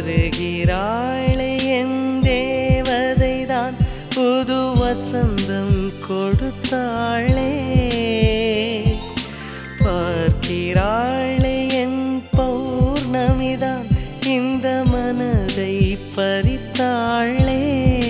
வருகிறாளே என் தேவதை தான் புது வசந்தம் கொடுத்தாளே பார்க்கிறாளே என் பௌர்ணமிதான் இந்த மனதை பறித்தாளே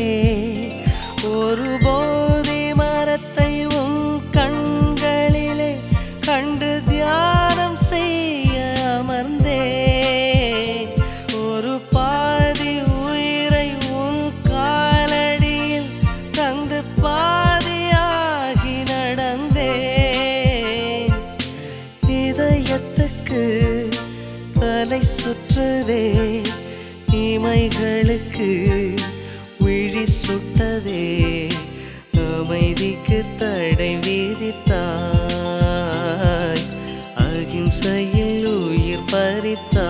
ஒரு போதை மரத்தை உன் கண்களிலே கண்டு தியானம் செய்ய அமர்ந்தேன் ஒரு பாதி உயிரை உன் காலடியில் தந்து பாதியாகி நடந்தேன் இதயத்துக்கு தலை சுற்றுதே இமைகளுக்கு விழி சுட்டதே அமைதிக்கு தடை விதித்தாய் அகிம்சையில் உயிர் பறித்தாய்